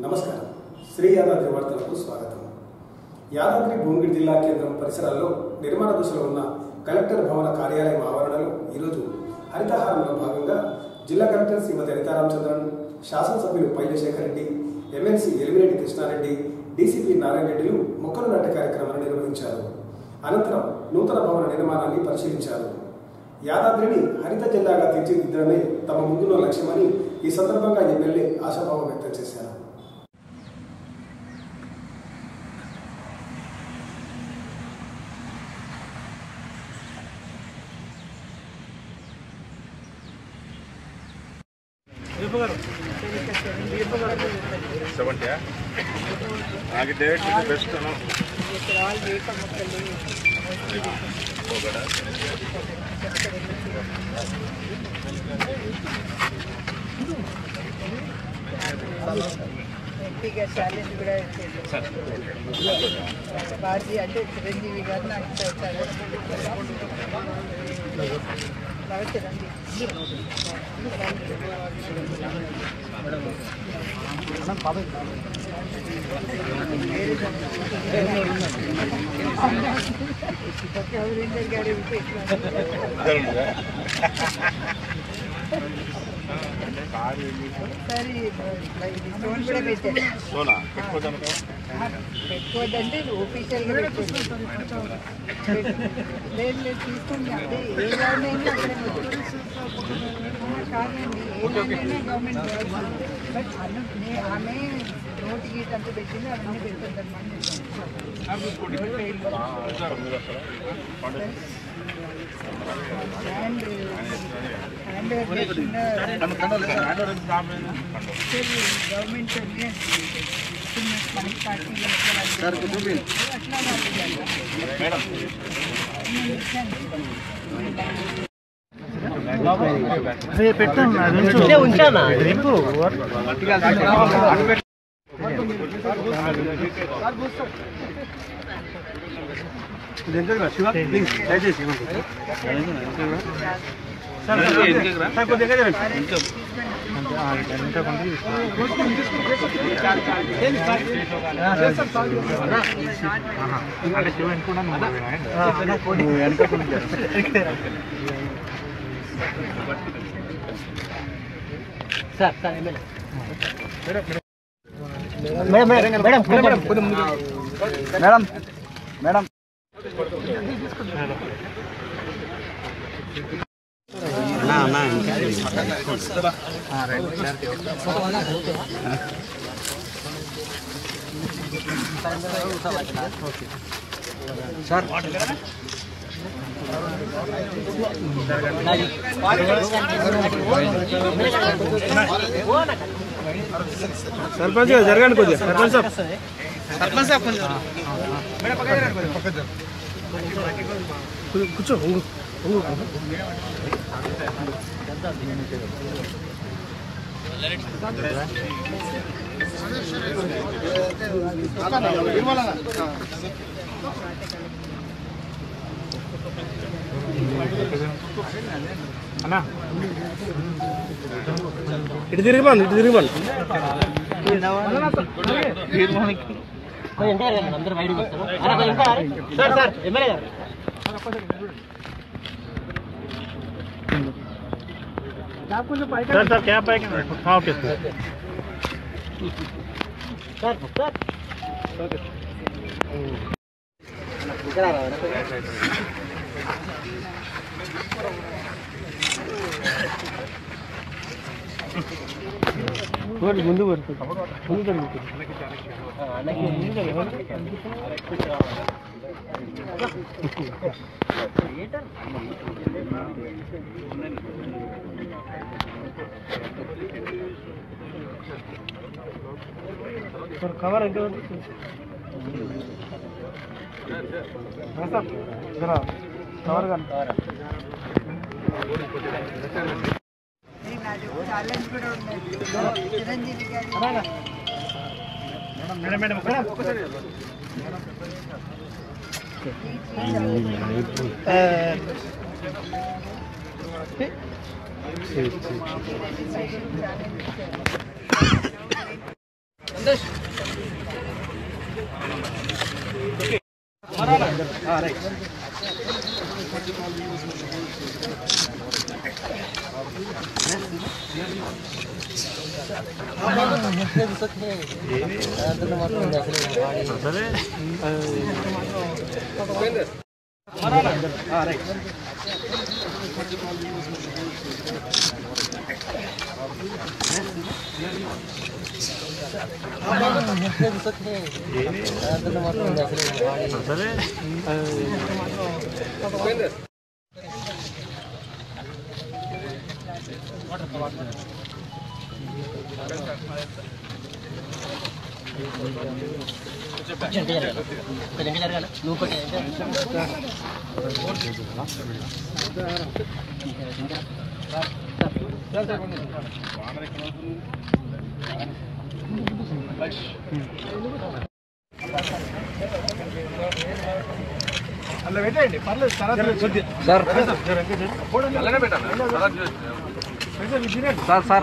నమస్కారం శ్రీ యాదాద్రి వార్తలకు స్వాగతం యాదాద్రి భువనగిరి జిల్లా కేంద్రం పరిసరాల్లో నిర్మాణ దశలో ఉన్న కలెక్టర్ భవన కార్యాలయం ఆవరణలో ఈరోజు హరితహారంలో భాగంగా జిల్లా కలెక్టర్ శ్రీమతి హరితారామచంద్రన్ శాసనసభ్యులు పైలశేఖర్ రెడ్డి ఎమ్మెల్సీ ఎలిమినేటి కృష్ణారెడ్డి డీసీపీ నారాయణ రెడ్డిలు మొక్కలు నాటే కార్యక్రమాన్ని నిర్వహించారు అనంతరం నూతన భవన నిర్మాణాన్ని పరిశీలించారు యాదాద్రిని హరిత జిల్లాగా తీర్చిదిద్దడమే తమ ముందున్న లక్ష్యమని ఈ సందర్భంగా ఎమ్మెల్యే ఆశాభావం వ్యక్తం చేశారు సెవెంటీ నాకు డేట్ ఇది బెస్ట్ ఎంపీగా ఛాలెంజ్ కూడా చేశారు భారతీయ అంటే చిరంజీవి గారు నాకు ఛాలెంజ్ కాబట్టి రండి రవీందర్ గారు ఉంటే ఒకసారి ఇది ఫోన్ కూడా పెట్టాను సోనా ఎక్కువ కనుక పెట్టుకోవద్దంటే ఒఫీషియల్గా పెట్టుకోండి లేదు లేదు తీసుకోండి అంటే ఏ ల్యాండ్ అయినా అక్కడే పెట్టుకోండి. ఆ, కాదండి ఏ ల్యాండ్ అయినా గవర్నమెంట్ బట్ అన్న నే- ఆమె నోటి గీత అంతా పెట్టింది అవన్నీ పెట్టుకుంటారు హ్యాండ్ హ్యాండ్ ఓవర్ చేసిన గవర్నమెంట్ మనకి పార్టీలో అట్లా వాళ్ళు సర్పంచ్ గారు జరగండి కొద్దిగా సర్పంచ్ సాబ్ కొద్దిగా కూర్చో ఉంగు, ఉంగు. అన్నా ఇటు తిరిగిపోండి ఇటు తిరిగిపోండి సార్ సార్ క్యాబ్ పైకి ఓకే సార్ ముందు పడుతుంది ముందు జరుగుతుంది సార్ కవర్ ఎంత సార్ జరా కవర్ కానీ నాది ఛాలెంజ్ కూడా ఉన్నది చిరంజీవి గారు మేడం మేడం మేడం అలా పెట్టండి పర్లేదు తర్వాత కొద్దిగా సార్ సార్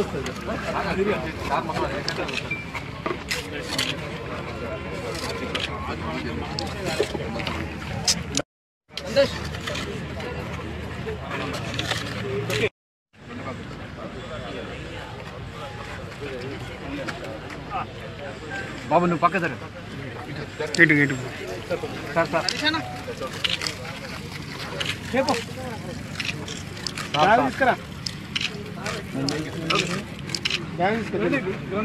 బాబు నువ్వు పక్క సరే ఇటు ఇటు సార్ సార్ చెప్పు బ్యాగ్ తీసుకురా బ్యాగ్ తీసుకురా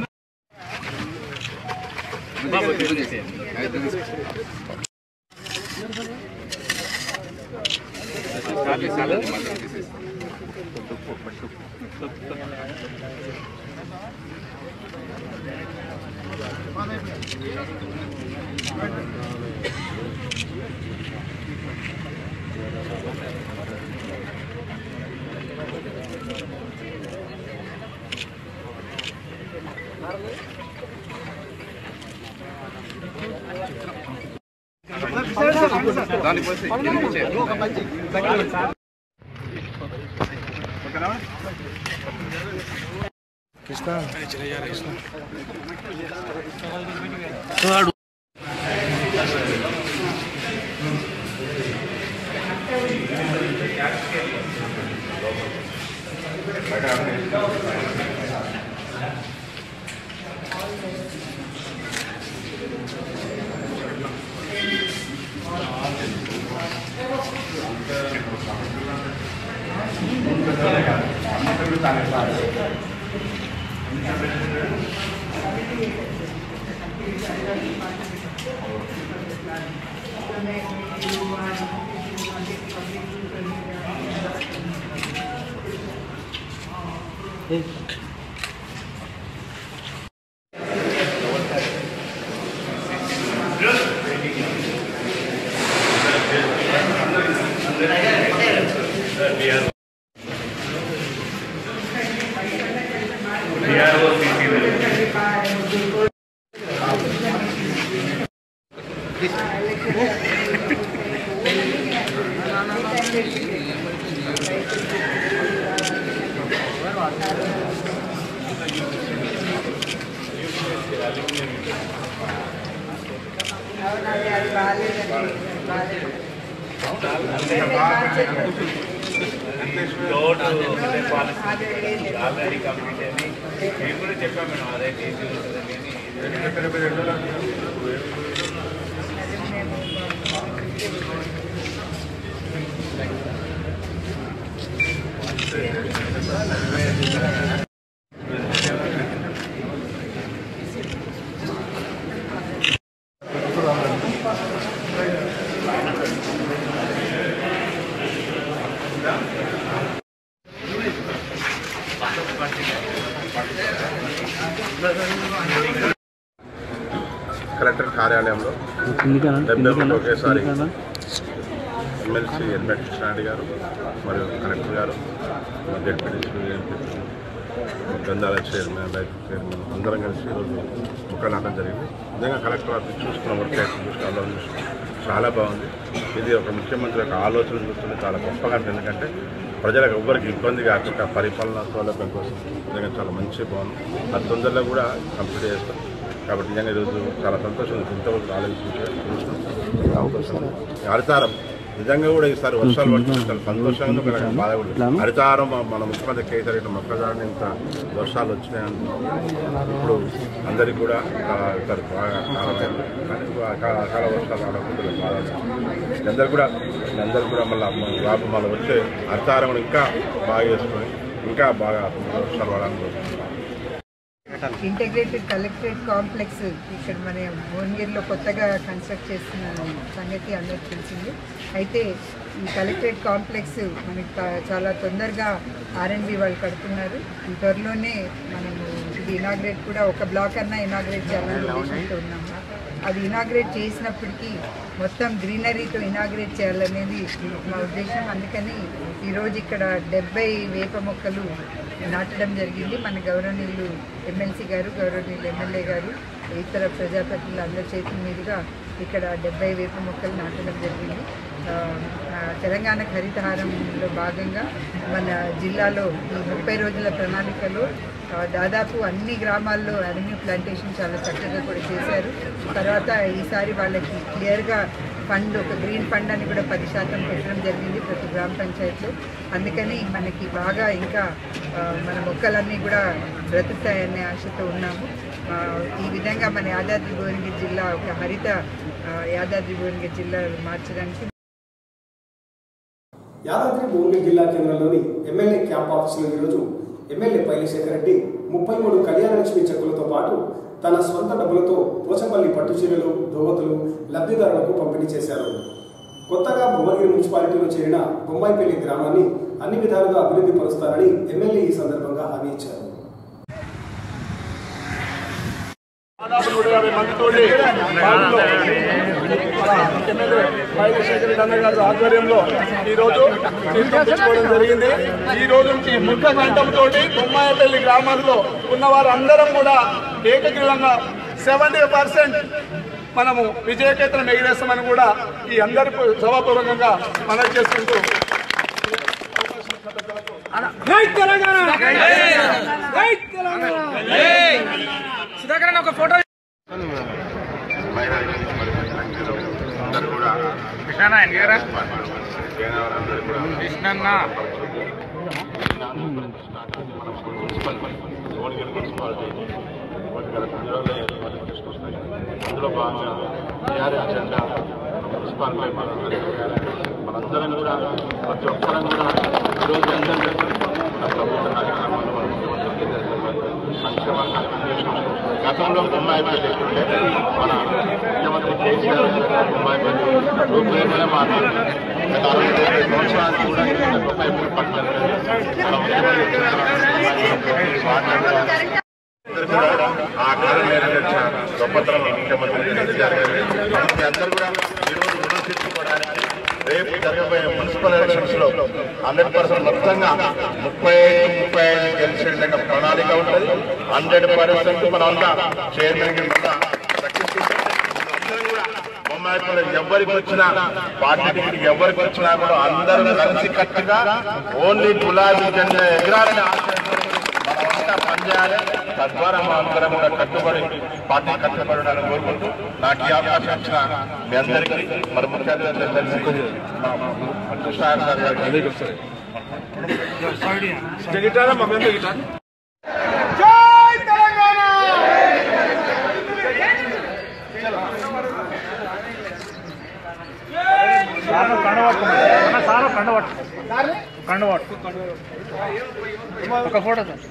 అవునండి అది బాగాలేదండి బాగాలేదు అదే లేదు ఆల్రెడీ కంప్లీట్ అయింది మేము కూడా చెప్పాం మేడం అదే డేట్ ఉంటుందని కలెక్టర్ కార్యాలయంలో డెబ్బై ఒకటి ఒకేసారి ఎమ్మెల్సీ ఎల్మెట్ కృష్ణారెడ్డి గారు మరియు కలెక్టర్ గారు మా జడ్పీటీ గంధాల చైర్మన్ రైతు చైర్మన్ అందరం కలిసి ఈరోజు ముక్కలు నాటడం జరిగింది నిజంగా కలెక్టర్ ఆఫీస్ చూసుకున్న వర్క్ యాక్షన్ చూసుకున్న అందరం చూసుకున్నాం చాలా బాగుంది ఇది ఒక ముఖ్యమంత్రి యొక్క ఆలోచన చూస్తుంటే చాలా గొప్పగా ఉంటుంది ఎందుకంటే ప్రజలకు ఎవ్వరికి ఇబ్బంది కాకుండా పరిపాలన సౌలభ్యం కోసం నిజంగా చాలా మంచి బాగుంది అది తొందరలో కూడా కంప్లీట్ చేస్తాం కాబట్టి నిజంగా ఈరోజు చాలా సంతోషం ఇంతవరకు రాలేదు చూసాను అవకాశం హరితారం నిజంగా కూడా ఈసారి వర్షాలు పడుతుంది చాలా సంతోషంగా ఉంది, నాకు బాధ కూడా ఉంది. హరితారం మన- మన ముఖ్యమంత్రి కేసీఆర్ ఇట్లా మొక్కజొన్న ఇంత వర్షాలు వచ్చినాయని ఇప్పుడు అందరికి కూడా చాలా ఇస్తారు బాగా కాలమైంది కానీ అకాల అకాల వర్షాలు రావడం కొద్దిగా బాధ ఉంది. అందరు కూడా అందరు కూడా మళ్ళీ రాబు మళ్ళీ వచ్చే హరితారం ఇంకా బాగా చేసుకొని ఇంకా బాగా వర్షాలు పడాలని కోరుకుంటున్నాను. ఇంటిగ్రేటెడ్ కలెక్టరేట్ కాంప్లెక్స్ ఇక్కడ మన భువనగిరిలో కొత్తగా కన్స్ట్రక్ట్ చేస్తున్న సంగతి అందరికి తెలిసింది అయితే ఈ కలెక్టరేట్ కాంప్లెక్స్ మనకి తా- చాలా తొందరగా ఆర్ఎండ్బి వాళ్ళు కడుతున్నారు ఈ త్వరలోనే మనము ఇది ఇనాగ్రేట్ కూడా ఒక బ్లాక్ అన్నా ఇనాగ్రేట్ చేయాలని ఉద్దేశంతో ఉన్నాము అది ఇనాగ్రేట్ చేసినప్పటికీ మొత్తం గ్రీనరీతో ఇనాగ్రేట్ చేయాలనేది మా ఉద్దేశం అందుకని ఈరోజు ఇక్కడ డెబ్బై వేప మొక్కలు నాటడం జరిగింది మన గౌరవనీయులు ఎమ్మెల్సీ గారు గౌరవనీయులు ఎమ్మెల్యే గారు ఇతర ప్రజాప్రతినిధులు అందరి చేతుల మీదుగా ఇక్కడ డెబ్బై వేప మొక్కలు నాటడం జరిగింది ఆ, ఆ, తెలంగాణ హరితహారంలో భాగంగా మన జిల్లాలో ఈ ముప్పై రోజుల ప్రణాళికలో ఆ, దాదాపు అన్ని గ్రామాల్లో అవెన్యూ ప్లాంటేషన్ చాలా చక్కగా కూడా చేశారు తర్వాత ఈసారి వాళ్ళకి క్లియర్గా ఫండ్ ఒక గ్రీన్ ఫండ్ అని కూడా పది శాతం పెట్టడం జరిగింది ప్రతి గ్రామ పంచాయతీలో అందుకని మనకి బాగా ఇంకా ఆ, మన మొక్కలన్నీ కూడా బ్రతుకుతాయనే ఆశతో ఉన్నాము ఆ, ఈ విధంగా మన యాదాద్రి భువనగిరి జిల్లా ఒక హరిత ఆ, యాదాద్రి భువనగిరి జిల్లా మార్చడానికి యాదాద్రి భువనగిరి జిల్లా కేంద్రంలోని ఎమ్మెల్యే క్యాంప్ ఆఫీసులో ఈరోజు ఎమ్మెల్యే పైలిశేఖర్ రెడ్డి ముప్పై మూడు కళ్యాణలక్ష్మి చెక్కులతో పాటు తన సొంత డబ్బులతో పోచపల్లి పట్టు చీరలు దోవతులు లబ్ధిదారులకు పంపిణీ చేశారు కొత్తగా భువనగిరి మున్సిపాలిటీలో చేరిన బొమ్మాయిపల్లి గ్రామాన్ని అన్ని విధాలుగా అభివృద్ధి పరుస్తారని ఎమ్మెల్యే ఈ సందర్భంగా హామీ ఇచ్చారు దాదాపు నూట యాభై మందితోటి వార్డులో మన ఎమ్మెల్యే వైద్యశేఖర రెడ్డి అన్న గారి ఆధ్వర్యంలో ఈరోజు తీసుకోవడం జరిగింది ఈ రోజు నుంచి ముఖ కంఠంతో బొమ్మాయపల్లి గ్రామాల్లో ఉన్న వారందరం కూడా ఏకగ్రీవంగా సెవెంటీ పర్సెంట్ మనము విజయకేతనం ఎగిరేస్తామని కూడా ఈ అందరి సభాపూర్వకంగా మనం చేసుకుంటూ అందరూ కూడా కృష్ణ ఎన్నికరా అందరూ కూడా కృష్ణన్న అందులో భాగంగా టీఆర్ఎస్ జెండా మున్సిపాలిటీ మనందరం కూడా ప్రతి ఒక్కరం కూడా ఈరోజు అందరం మన ప్రభుత్వ కార్యక్రమాలు మన ముఖ్యమంత్రి సంక్షేమ కార్యక్రమాలు గతంలో బొమ్మాయిపల్లి ఉంటే మన ముఖ్యమంత్రి కేసీఆర్ బొమ్మాయిపల్లి రూపురేఖలే మాట్లాడుతుంది గత అరవై డెబ్బై సంవత్సరాలు కూడా ఇక్కడ బొమ్మాయిపల్లి పట్టణం మన ముఖ్యమంత్రి మాట్లాడారు ఆ కాలం నెరవేర్చిన గొప్పతనం ముఖ్యమంత్రి కేసీఆర్ గారు మీ అందరూ కూడా ఈరోజు రుణం తీర్చుకోవడానికి రేపు జరగబోయే మున్సిపల్ ఎలక్షన్స్ లో హండ్రెడ్ పర్సెంట్ మొత్తంగా ముప్పై ఐదు ముప్పై ఐదు గెలిచే విధంగా ప్రణాళిక ఉంటుంది హండ్రెడ్ పర్సెంట్ మనం అంతా చైర్మన్ కింద ప్రకటిస్తున్నాం. అందరం కూడా బొమ్మాయిపల్లి ఎవరికి వచ్చినా పార్టీ టికెట్ ఎవరికి వచ్చినా కూడా అందరూ కలిసి కట్టుగా ఓన్లీ గులాబీ జెండా ఎగరాలని ఆశయంతో మనమంతా పనిచేయాలి తద్వారా మా అందరం కూడా కట్టుబడి పార్టీ కట్టుబడి ఉండాలని కోరుకుంటూ నాకు ఈ అవకాశం ఇచ్చిన మీ అందరికీ మరి ముఖ్య అతిథులు కలిసి మా కృష్ణాయన సార్ గారికి ఒక ఫోటో సార్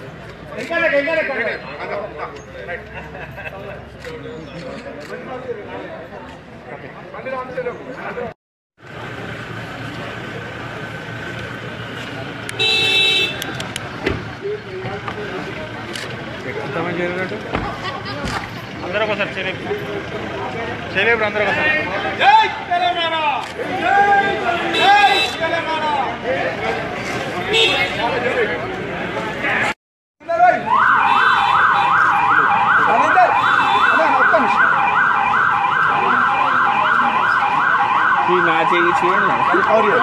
ఎంతమంది చేరినట్టు అందరూ ఒకసారి చేయలేపు చేయలేపు అందరూ ఒకసారి నా చేయి చేయండి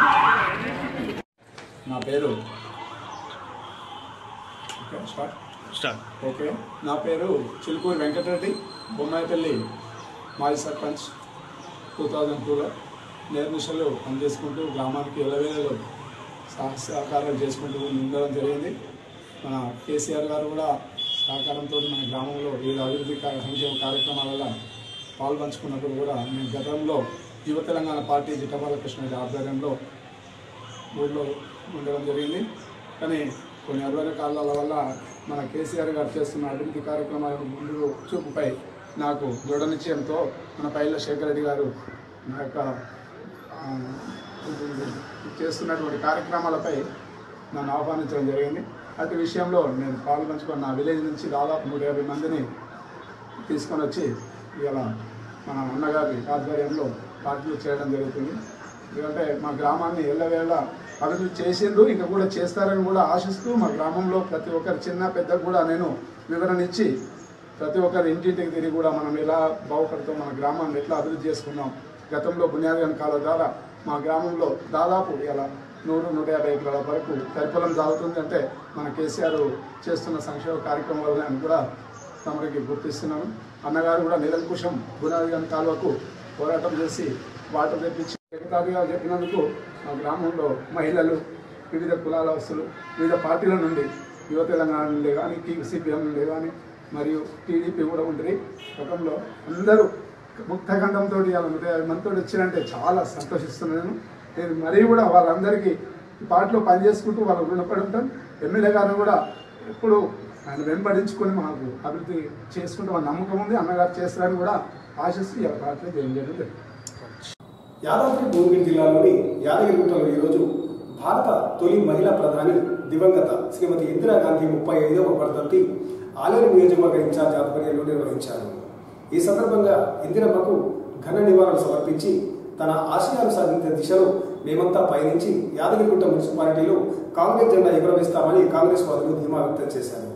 నా పేరు స్టార్ట్ ఓకే నా పేరు చిలుకూరి వెంకటరెడ్డి బొమ్మాయిపల్లి మాజీ సర్పంచ్ టూ థౌజండ్ టూలో నేర్మిషన్లు పనిచేసుకుంటూ గ్రామానికి ఎలవేలలో సహ- సహకారాలు చేసుకుంటూ ఉండడం జరిగింది మన కేసీఆర్ గారు కూడా సహకారంతో మన గ్రామంలో వివిధ అభివృద్ధి కార్య సంక్షేమ కార్యక్రమాలలో పాల్పంచుకున్నప్పుడు కూడా మేము గతంలో యువ తెలంగాణ పార్టీ జిట్టబాల కృష్ణ ఆధ్వర్యంలో ఊళ్ళో ఉండడం జరిగింది కానీ కొన్ని అధ్వాన కారణాల వల్ల మన కేసీఆర్ గారు చేస్తున్న అభివృద్ధి కార్యక్రమాల ముందు చూపుపై నాకు దృఢ నిశ్చయంతో మన పైల శేఖర్ రెడ్డి గారు నా యొక్క ఆ, చేస్తున్నటువంటి కార్యక్రమాలపై నన్ను ఆహ్వానించడం జరిగింది అటు విషయంలో నేను పాల్పంచుకున్న నా విలేజ్ నుంచి దాదాపు నూట యాభై మందిని తీసుకొని వచ్చి ఇవాళ మన అన్నగారి ఆధ్వర్యంలో పార్టీలు చేయడం జరుగుతుంది ఎందుకంటే మా గ్రామాన్ని ఎల్లవేళ అభివృద్ధి చేసిండ్రు ఇంకా కూడా చేస్తారని కూడా ఆశిస్తూ మా గ్రామంలో ప్రతి ఒక్కరి చిన్న పెద్ద కూడా నేను వివరణ ఇచ్చి ప్రతి ఒక్కరి ఇంటింటికి తిరిగి కూడా మనం ఎలా బాగుపడతాం మన గ్రామాన్ని ఎట్లా అభివృద్ధి చేసుకున్నాం గతంలో బునియాది వెనకాల ద్వారా మా గ్రామంలో దాదాపు ఇలా నూరు నూట యాభై ఎకరాల వరకు పరిపాలన సాగుతుంది అంటే మన కేసీఆర్ చేస్తున్న సంక్షేమ కార్యక్రమాలు అని కూడా తమరికి గుర్తిస్తున్నాను అన్నగారు కూడా నిరంకుశం బునాది గారి కాలువకు పోరాటం చేసి వాటర్ తెప్పించి ఎగతాళిగా చెప్పినందుకు మా గ్రామంలో మహిళలు వివిధ కులాల వస్తులు వివిధ పార్టీల నుండి యువ తెలంగాణ నుండి కానీ సిపిఎం నుండి కానీ మరియు టీడీపీ కూడా ఉంటుంది గతంలో అందరూ ముక్తగంధంతో ఇలా నూట యాభై మందితో వచ్చినంటే చాలా సంతోషిస్తున్నాను నేను మరీ కూడా వాళ్ళందరికీ ఈ పార్టీలో పనిచేసుకుంటూ వాళ్ళు రుణపడి ఉంటాను ఎమ్మెల్యే గారు కూడా ఎప్పుడు ఆయన వెంబడించుకొని మాకు అభివృద్ధి చేసుకుంటూ మన నమ్మకం ఉంది అన్నగారు చేస్తారని కూడా ఆశిస్తూ ఇలా పార్టీలో జాయిన్ చేయడం జరిగింది యాదాద్రి భువనగిరి జిల్లాలోని యాదగిరిగుట్టలో ఈరోజు భారత తొలి మహిళా ప్రధాని దివంగత శ్రీమతి ఇందిరాగాంధీ ముప్పై ఐదవ వర్ధంతి ఆలేరు నియోజకవర్గ ఇన్ఛార్జ్ ఆధ్వర్యంలో నిర్వహించారు ఈ సందర్భంగా ఇందిరమ్మకు ఘన నివాళులు సమర్పించి తన ఆశయాలు సాధించే దిశలో మేమంతా పయనించి యాదగిరిగుట్ట మున్సిపాలిటీలో కాంగ్రెస్ జెండా ఎగురవేస్తామని కాంగ్రెస్ వాదులు ధీమా వ్యక్తం చేశారు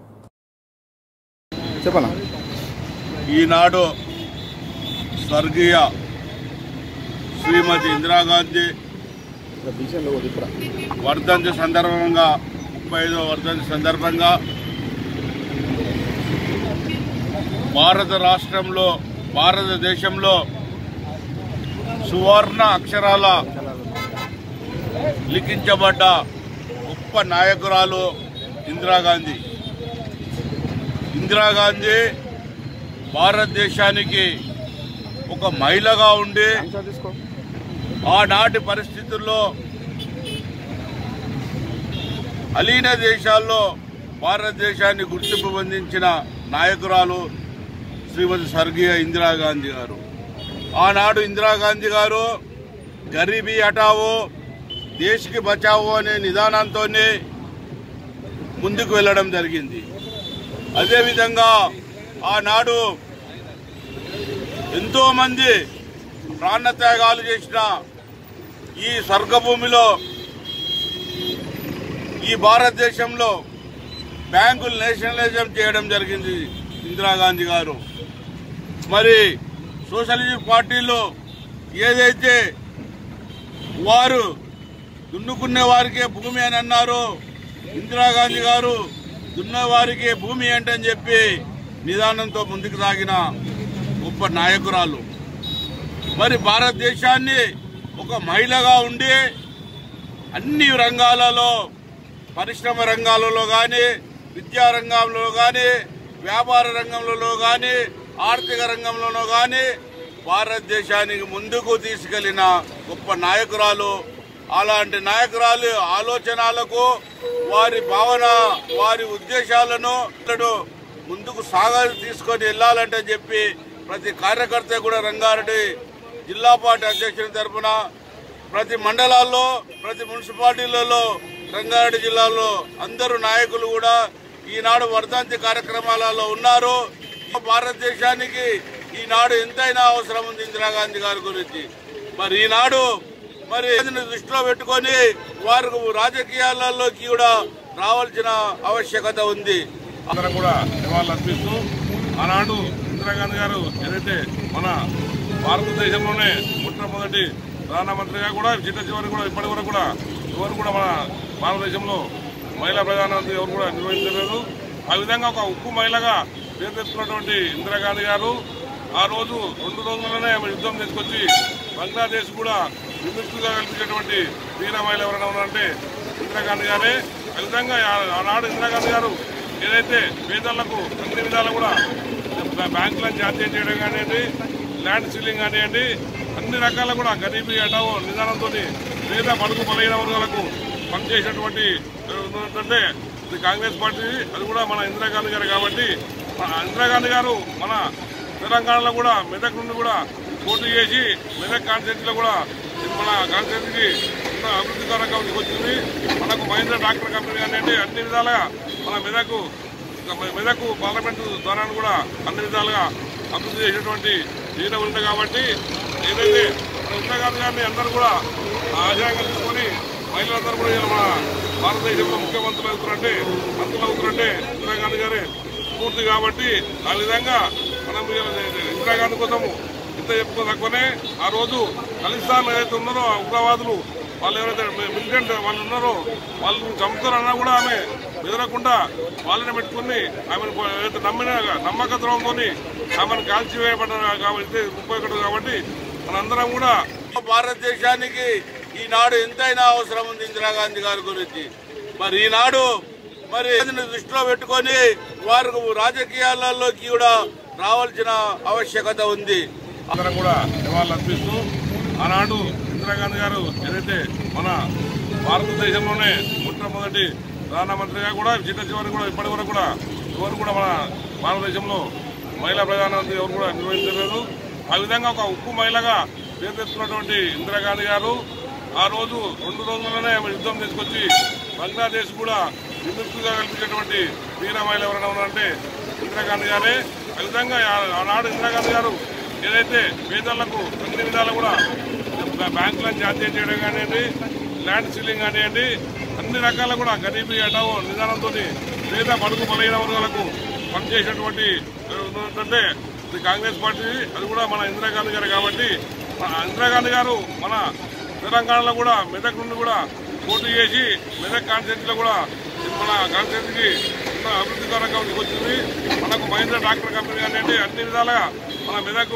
చెప్పనా ఈనాడు స్వర్గీయ శ్రీమతి ఇందిరాగాంధీ వర్ధంతి సందర్భంగా ముప్పై ఐదవ వర్ధంతి సందర్భంగా భారత రాష్ట్రంలో భారతదేశంలో సువర్ణ అక్షరాల లిఖించబడ్డ గొప్ప నాయకురాలు ఇందిరాగాంధీ ఇందిరాగాంధీ భారతదేశానికి ఒక మహిళగా ఉండి ఆనాటి పరిస్థితుల్లో అలీన దేశాల్లో భారతదేశాన్ని గుర్తింపు పొందించిన నాయకురాలు శ్రీమతి స్వర్గీయ ఇందిరాగాంధీ గారు ఆనాడు ఇందిరాగాంధీ గారు గరీబీ హటావో దేశ్కి బచావో అనే నిదానంతోనే ముందుకు వెళ్ళడం జరిగింది అదేవిధంగా ఆనాడు ఎంతో మంది ప్రాణత్యాగాలు చేసిన ఈ స్వర్గభూమిలో ఈ భారతదేశంలో బ్యాంకులు నేషనలైజం చేయడం జరిగింది ఇందిరాగాంధీ గారు మరి సోషలిస్ట్ పార్టీలో ఏదైతే వారు దున్నుకునే వారికే భూమి అని అన్నారో ఇందిరాగాంధీ గారు దున్నవారికే భూమి ఏంటని చెప్పి నిదానంతో ముందుకు సాగిన గొప్ప నాయకురాలు మరి భారతదేశాన్ని ఒక మహిళగా ఉండి అన్ని రంగాలలో పరిశ్రమ రంగాలలో కానీ విద్యా రంగంలో కానీ వ్యాపార రంగంలో కానీ ఆర్థిక రంగంలోనూ కానీ భారతదేశానికి ముందుకు తీసుకెళ్లిన గొప్ప నాయకురాలు అలాంటి నాయకురాలు ఆలోచనలకు వారి భావన వారి ఉద్దేశాలను ఇతడు ముందుకు సాగాలి తీసుకొని వెళ్ళాలంటే చెప్పి ప్రతి కార్యకర్త కూడా రంగారెడ్డి జిల్లా పార్టీ అధ్యక్షుని తరపున ప్రతి మండలాల్లో ప్రతి మున్సిపాలిటీలలో రంగారెడ్డి జిల్లాలో అందరూ నాయకులు కూడా ఈనాడు వర్ధంతి కార్యక్రమాలలో ఉన్నారు భారతదేశానికి ఈనాడు ఎంతైనా అవసరం ఉంది ఇందిరాగాంధీ గారి గురించి మరి ఈనాడు మరి దీన్ని దృష్టిలో పెట్టుకొని వారు రాజకీయాలలోకి కూడా రావాల్సిన ఆవశ్యకత ఉంది అందరం కూడా నివాళులు అర్పిస్తూ ఆనాడు ఇందిరాగాంధీ గారు ఏదైతే మన భారతదేశంలోనే మొట్టమొదటి ప్రధానమంత్రిగా కూడా చిట్ట చివరి కూడా ఇప్పటి వరకు కూడా ఎవరు కూడా మన భారతదేశంలో మహిళా ప్రధానమంత్రి ఎవరు కూడా నిర్వహించలేదు ఆ విధంగా ఒక ఉక్కు మహిళగా పేరు తెచ్చుకున్నటువంటి ఇందిరాగాంధీ గారు ఆ రోజు రెండు రోజుల్లోనే ఆమె యుద్ధం తీసుకొచ్చి బంగ్లాదేశ్ కూడా విముక్తిగా కల్పించేటువంటి వీర మహిళ ఎవరైనా ఉన్నారంటే ఇందిరాగాంధీ గారే ఆ విధంగా ఆ- ఆనాడు ఇందిరాగాంధీ గారు ఏదైతే పేదలకు అన్ని విధాలు కూడా బ్యాంకులను జాతీయం చేయడం కానివ్వండి ల్యాండ్ సీలింగ్ కానివ్వండి అన్ని రకాల కూడా గరీబీ హటావో నిదానంతో పేద బడుగు బలహీన వర్గాలకు పనిచేసినటువంటి అంటే ఇది కాంగ్రెస్ పార్టీ అది కూడా మన ఇందిరాగాంధీ గారు కాబట్టి మన ఇందిరాగాంధీ గారు మన తెలంగాణలో కూడా మెదక్ నుండి కూడా పోటీ చేసి మెదక్ కాన్స్టిట్యూన్సీలో కూడా మన కాన్స్టిట్యూన్సీకి ఉన్న అభివృద్ధికరంగా వచ్చింది మనకు మహేంద్ర డాక్టర్ కంపెనీ కానివ్వండి అన్ని విధాలుగా మన మెదకు మెదకు పార్లమెంటు ద్వారా కూడా అన్ని విధాలుగా అభివృద్ధి చేసేటువంటి ఈయన ఉంది కాబట్టి ఏదైతే మన ఇందిరాగాంధీ గారిని అందరూ కూడా ఆశయంగా తీసుకొని మహిళలందరూ కూడా ఇలా మన భారతదేశంలో ముఖ్యమంత్రులు అవుతారంటే మంత్రులు అవుతారంటే ఇందిరాగాంధీ గారే పూర్తి కాబట్టి ఆ విధంగా మనం ఇందిరాగాంధీ కోసము ఇంత చెప్పుకోదక్కునే ఆ రోజు ఖలిస్తాన్ ఏదైతే ఉన్నారో ఆ ఉగ్రవాదులు వాళ్ళు ఎవరైతే మిలిటెంట్ వాళ్ళు ఉన్నారో వాళ్ళు చంపుతారన్నా కూడా ఆమె బెదరకుండా వాళ్ళని పెట్టుకుని ఆమెను ఏదైతే నమ్మిన నమ్మక ద్రోహంతో ఆమెను కాల్చివేయబడ్డారు కాబట్టి ముప్పై ఒకటి కాబట్టి మనందరం కూడా భారతదేశానికి ఈనాడు ఎంతైనా అవసరం ఉంది ఇందిరాగాంధీ గారి గురించి మరి ఈనాడు మరి దీన్ని దృష్టిలో పెట్టుకొని వారు రాజకీయాలలోకి కూడా రావాల్సిన ఆవశ్యకత ఉంది అందరం కూడా నివాళులు అర్పిస్తూ ఆనాడు ఇందిరాగాంధీ గారు ఏదైతే మన భారతదేశంలోనే మొట్టమొదటి ప్రధానమంత్రిగా కూడా చిట్ట చివరి కూడా ఇప్పటి వరకు కూడా ఎవరు కూడా మన భారతదేశంలో మహిళా ప్రధానమంత్రి ఎవరు కూడా నిర్వహించలేదు ఆ విధంగా ఒక ఉక్కు మహిళగా పేరు తెచ్చుకున్నటువంటి ఇందిరాగాంధీ గారు ఆ రోజు రెండు రోజుల్లోనే ఆమె యుద్ధం తీసుకొచ్చి బంగ్లాదేశ్ కూడా విముక్తిగా కల్పించేటువంటి వీర మహిళ ఎవరైనా ఉన్నారంటే ఇందిరాగాంధీ గారే ఆ విధంగా ఆ- ఆనాడు ఇందిరాగాంధీ గారు ఏదైతే పేదలకు అన్ని విధాలు కూడా బ్యాంకులను జాతీయం చేయడం కానివ్వండి ల్యాండ్ సీలింగ్ కానివ్వండి అన్ని రకాల కూడా గరీబీ హటావో నిదానంతో పేద బడుగు బలహీన వర్గాలకు పనిచేసినటువంటి అంటే ఇది కాంగ్రెస్ పార్టీ అది కూడా మన ఇందిరాగాంధీ గారు కాబట్టి మన ఇందిరాగాంధీ గారు మన తెలంగాణలో కూడా మెదక్ నుండి కూడా పోటీ చేసి మెదక్ కాన్స్టిట్యూన్సీలో కూడా మన కాన్స్టిట్యూన్సీకి ఉన్న అభివృద్ధికరంగా వచ్చింది మనకు మహేంద్ర డాక్టర్ కంపెనీ కానివ్వండి అన్ని విధాలుగా మన మెదకు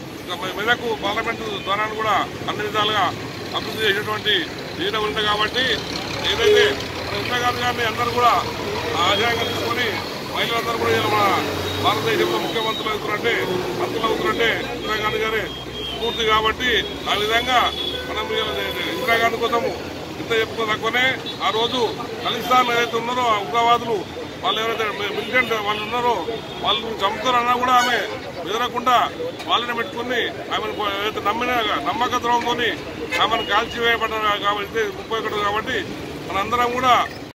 మెదకు పార్లమెంటు ద్వారా కూడా అన్ని విధాలుగా అభివృద్ధి చేసేటువంటి ఈయన ఉంది కాబట్టి ఏదైతే మన ఇందిరాగాంధీ గారిని అందరూ కూడా ఆశయంగా తీసుకొని మహిళలందరూ కూడా ఇలా మన భారతదేశంలో ముఖ్యమంత్రులు అవుతారంటే మంత్రులు అవుతారంటే ఇందిరాగాంధీ గారే పూర్తి కాబట్టి ఆ విధంగా మనం ఇందిరాగాంధీ కోసము ఇంత చెప్పుకోదక్కునే ఆ రోజు ఖలిస్తాన్ ఏదైతే ఉన్నారో ఆ ఉగ్రవాదులు వాళ్ళు ఎవరైతే మిలిటెంట్ వాళ్ళు ఉన్నారో వాళ్ళు చంపుతారన్నా కూడా ఆమె బెదరకుండా వాళ్ళని పెట్టుకుని ఆమెను ఏదైతే నమ్మిన నమ్మక ద్రోహంతో ఆమెను కాల్చివేయబడ్డారు కాబట్టి ముప్పై ఒకటి కాబట్టి మనందరం కూడా